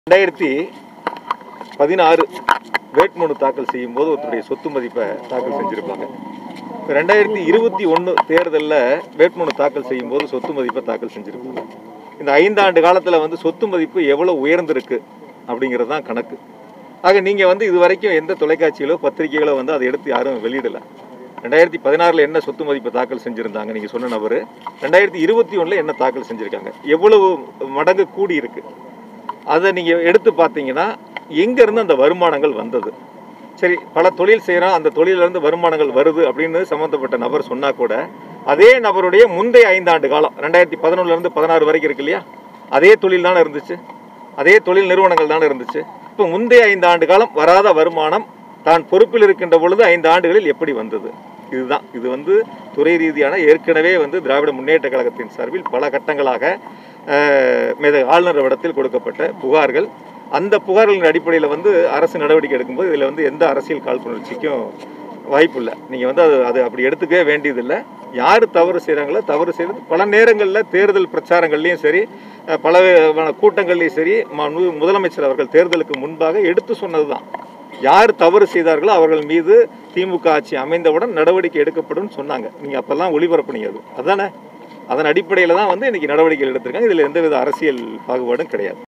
ரெண்டாயிரத்தி பதினாறு வேட்புமனு தாக்கல் செய்யும் போது ஒருத்தருடைய சொத்து மதிப்பை தாக்கல் செஞ்சுருப்பாங்க இப்போ ரெண்டாயிரத்தி இருபத்தி ஒன்று தேர்தலில் வேட்புமனு தாக்கல் செய்யும் போது சொத்து மதிப்பை தாக்கல் செஞ்சுருப்பாங்க இந்த ஐந்தாண்டு காலத்தில் வந்து சொத்து மதிப்பு எவ்வளோ உயர்ந்திருக்கு அப்படிங்கிறது தான் கணக்கு ஆக நீங்கள் வந்து இது வரைக்கும் எந்த தொலைக்காட்சிகளோ பத்திரிகைகளோ வந்து அதை எடுத்து யாரும் வெளியிடலை ரெண்டாயிரத்தி பதினாறில் என்ன சொத்து மதிப்பு தாக்கல் செஞ்சுருந்தாங்க நீங்கள் சொன்ன நபர் ரெண்டாயிரத்தி இருபத்தி ஒன்றில் என்ன தாக்கல் செஞ்சுருக்காங்க எவ்வளவு மடங்கு கூடி இருக்கு அதை நீங்கள் எடுத்து பார்த்தீங்கன்னா எங்கேருந்து அந்த வருமானங்கள் வந்தது சரி பல தொழில் செய்கிறோம் அந்த தொழிலிருந்து வருமானங்கள் வருது அப்படின்னு சம்மந்தப்பட்ட நபர் சொன்னால் கூட அதே நபருடைய முந்தைய ஐந்தாண்டு காலம் ரெண்டாயிரத்தி பதினொன்றுலேருந்து பதினாறு வரைக்கும் இருக்கு இல்லையா அதே தொழில் தானே இருந்துச்சு அதே தொழில் நிறுவனங்கள் தானே இருந்துச்சு இப்போ முந்தைய ஐந்து ஆண்டு காலம் வராத வருமானம் தான் பொறுப்பில் இருக்கின்ற பொழுது ஐந்து ஆண்டுகளில் எப்படி வந்தது இதுதான் இது வந்து துறை ரீதியான ஏற்கனவே வந்து திராவிட முன்னேற்ற கழகத்தின் சார்பில் பல கட்டங்களாக அஹ், மேத ஆளுநர் இடத்தில் கொடுக்கப்பட்ட புகார்கள் அந்த புகார்களின் அடிப்படையில் வந்து அரசு நடவடிக்கை எடுக்கும்போது இதில் வந்து எந்த அரசியல் காழ்ப்புணர்ச்சிக்கும் வாய்ப்பு இல்லை நீங்கள் வந்து அது அது அப்படி எடுத்துக்கவே வேண்டியதில்லை யார் தவறு செய்கிறாங்களோ தவறு செய்கிறது பல நேரங்களில் தேர்தல் பிரச்சாரங்கள்லையும் சரி அஹ், பல விதமான கூட்டங்கள்லையும் சரி மு- முதலமைச்சர் அவர்கள் தேர்தலுக்கு முன்பாக எடுத்து சொன்னது தான் யார் தவறு செய்தார்களோ அவர்கள் மீது திமுக ஆட்சி அமைந்தவுடன் நடவடிக்கை எடுக்கப்படும் சொன்னாங்க நீங்கள் அப்போல்லாம் ஒளிபரப்புனீங்க அது அதானே அதன் அடிப்படையில் தான் வந்து இன்னைக்கு நடவடிக்கைகள் எடுத்திருக்காங்க இதில் எந்தவித அரசியல் பாகுபாடும் கிடையாது